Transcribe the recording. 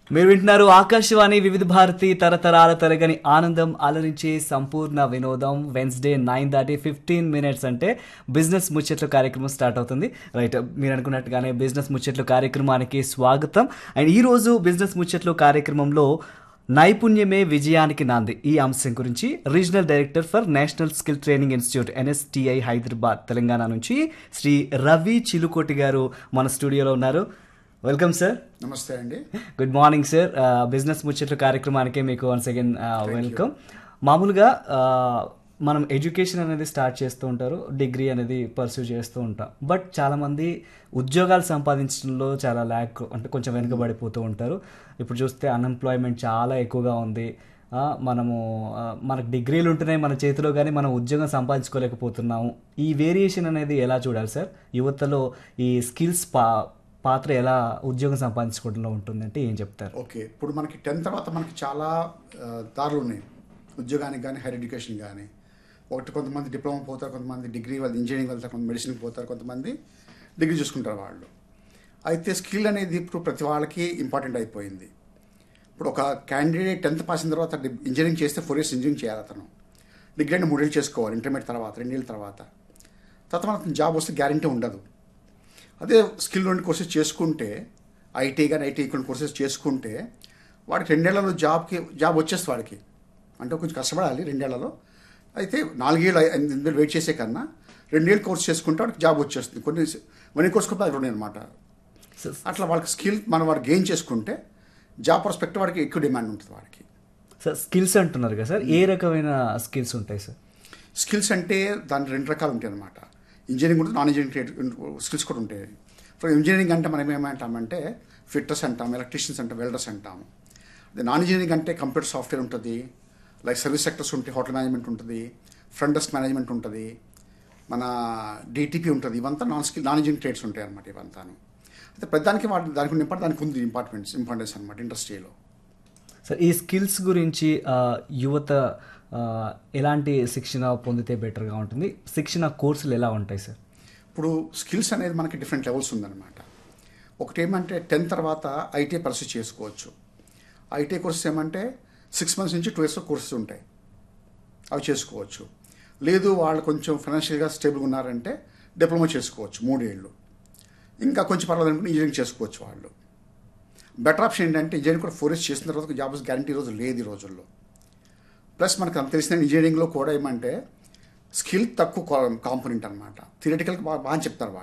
మీరు వింటున్నారు ఆకాశవాణి వివిధ భారతి తరతరాల తరగని ఆనందం అలరించే సంపూర్ణ వినోదం వెన్స్డే నైన్ దాటి ఫిఫ్టీన్ మినిట్స్ అంటే బిజినెస్ ముచ్చట్లు కార్యక్రమం స్టార్ట్ అవుతుంది రైట్ మీరు అనుకున్నట్టుగానే బిజినెస్ ముచ్చట్లు కార్యక్రమానికి స్వాగతం అండ్ ఈ రోజు బిజినెస్ ముచ్చట్లు కార్యక్రమంలో నైపుణ్యమే విజయానికి నాంది ఈ అంశం గురించి regional director for national skill training institute NSTI Hyderabad Telangana నుంచి శ్రీ రవి చిలుకోటి గారు మన స్టూడియోలో ఉన్నారు వెల్కమ్ సార్ నమస్తే అండి గుడ్ మార్నింగ్ సార్ బిజినెస్ ముచ్చట్లు కార్యక్రమానికి మీకు వన్స్ అగైన్ వెల్కమ్ మామూలుగా ఆ, మనం ఎడ్యుకేషన్ అనేది స్టార్ట్ చేస్తూ ఉంటారు డిగ్రీ అనేది పర్సూ చేస్తూ ఉంటాం బట్ చాలామంది ఉద్యోగాలు సంపాదించడంలో చాలా ల్యాక్ అంటే కొంచెం వెనుకబడిపోతూ ఉంటారు ఇప్పుడు చూస్తే అన్ఎంప్లాయ్మెంట్ చాలా ఎక్కువగా ఉంది ఆ, మనము ఆ, మనకు డిగ్రీలు ఉంటున్నాయి మన చేతిలో కానీ మనం ఉద్యోగం సంపాదించుకోలేకపోతున్నాము ఈ వేరియేషన్ అనేది ఎలా చూడాలి సార్ యువతలో ఈ స్కిల్స్ పా పాత్ర ఎలా ఉద్యోగం సంపాదించుకోవడంలో ఉంటుందంటే ఏం చెప్తారు ఓకే ఇప్పుడు మనకి టెన్త్ తర్వాత మనకి చాలా ఆ, దారులు ఉన్నాయి ఉద్యోగానికి కానీ హైయర్ ఎడ్యుకేషన్ కానీ ఒకటి కొంతమంది డిప్లొమా పోతారు కొంతమంది డిగ్రీ వాళ్ళు ఇంజనీరింగ్ వెళ్తారు కొంతమంది మెడిసిన్కి పోతారు కొంతమంది డిగ్రీ చూసుకుంటారు వాళ్ళు అయితే స్కిల్ అనేది ఇప్పుడు ప్రతి వాళ్ళకి ఇంపార్టెంట్ అయిపోయింది ఇప్పుడు ఒక క్యాండిడేట్ టెన్త్ పాస్ అయిన తర్వాత డి- ఇంజనీరింగ్ చేస్తే ఫోర్ ఇయర్స్ ఇంజనీరింగ్ చేయాలి అతను డిగ్రీ అంటే మూడేళ్ళు చేసుకోవాలి ఇంటర్మీడియట్ తర్వాత రెండేళ్ళ తర్వాత తర్వాత మనకు జాబ్ వస్తే గ్యారంటీ ఉండదు అదే స్కిల్ రెండు కోర్సెస్ చేసుకుంటే ఐటీ కానీ ఐటీ కొన్ని కోర్సెస్ చేసుకుంటే వాడికి రెండేళ్లలో జాబ్కి జాబ్ వచ్చేస్తుంది వాడికి అంటే కొంచెం కష్టపడాలి రెండేళ్లలో అయితే నాలుగేళ్ళు ఐ- ఎనిమిది వెయిట్ చేసే కన్నా రెండేళ్ళు కోర్స్ చేసుకుంటే వాడికి జాబ్ వచ్చేస్తుంది కొన్ని కొన్ని కోర్స్ కూడా ఉన్నాయి అనమాట సో- అట్లా వాళ్ళకి స్కిల్ మనం వాడు గెయిన్ చేసుకుంటే జాబ్ పర్స్పెక్టివ్ వాడికి ఎక్కువ డిమాండ్ ఉంటుంది వాడికి సార్ స్కిల్స్ అంటున్నారు కదా సార్ ఏ రకమైన స్కిల్స్ ఉంటాయి సార్ స్కిల్స్ అంటే దాని రెండు రకాలు ఉంటాయి అనమాట ఇంజనీరింగ్ ఉంటుంది నాన్ ఇంజనీరింగ్ స్కిల్స్ కూడా ఉంటాయి ఫర్ ఇంజనీరింగ్ అంటే మనం ఏమంటామంటే ఫిట్టర్స్ అంటాం ఎలక్ట్రీషియన్స్ అంటాం వెల్డర్స్ అంటాము అదే నాన్ ఇంజనీరింగ్ అంటే కంప్యూటర్ సాఫ్ట్వేర్ ఉంటుంది లైక్ సర్వీస్ సెక్టర్స్ ఉంటాయి హోటల్ మేనేజ్మెంట్ ఉంటుంది ఫ్రంట్ డెస్క్ మేనేజ్మెంట్ ఉంటుంది మన డిటిపి ఉంటుంది ఇవంతా non skill non engineering trades ఉంటాయి అనమాట ఇవంతాను అయితే ప్రతిదానికి వాటి దానికి ఉన్న ఇంపార్ట్ దానికి ఉంది ఇంపార్టెంట్స్ ఇంపార్టెన్స్ అనమాట ఇండస్ట్రీలో సార్ ఈ స్కిల్స్ గురించి ఆ, యువత ఆ, ఎలాంటి శిక్షణ పొందితే బెటర్గా ఉంటుంది శిక్షణ కోర్సులు ఎలా ఉంటాయి సార్ ఇప్పుడు స్కిల్స్ అనేది మనకి డిఫరెంట్ లెవెల్స్ ఉందన్నమాట ఒకటి ఏమంటే టెన్త్ తర్వాత ఐటీ పర్సూ చేసుకోవచ్చు ఐటీ కోర్సెస్ ఏమంటే సిక్స్ మంత్స్ నుంచి టూ ఇయర్స్ కోర్సెస్ ఉంటాయి అవి చేసుకోవచ్చు లేదు వాళ్ళు కొంచెం ఫైనాన్షియల్గా స్టేబుల్గా ఉన్నారంటే డిప్లొమా చేసుకోవచ్చు మూడేళ్ళు ఇంకా కొంచెం పర్వాలేదు అనుకుంటే ఇంజనీరింగ్ చేసుకోవచ్చు వాళ్ళు బెటర్ ఆప్షన్ ఏంటంటే ఇంజనీరింగ్ కూడా ఫోర్ ఇయర్స్ చేసిన తర్వాత జాబ్స్ గ్యారంటీ రోజు లేదు ఈ రోజుల్లో ప్లస్ మనకు అంత తెలిసిన ఇంజనీరింగ్లో కూడా ఏమంటే స్కిల్ తక్కువ కాంపోనెంట్ అనమాట థియరిటికల్ బాగా బాగా చెప్తారు వాళ్ళు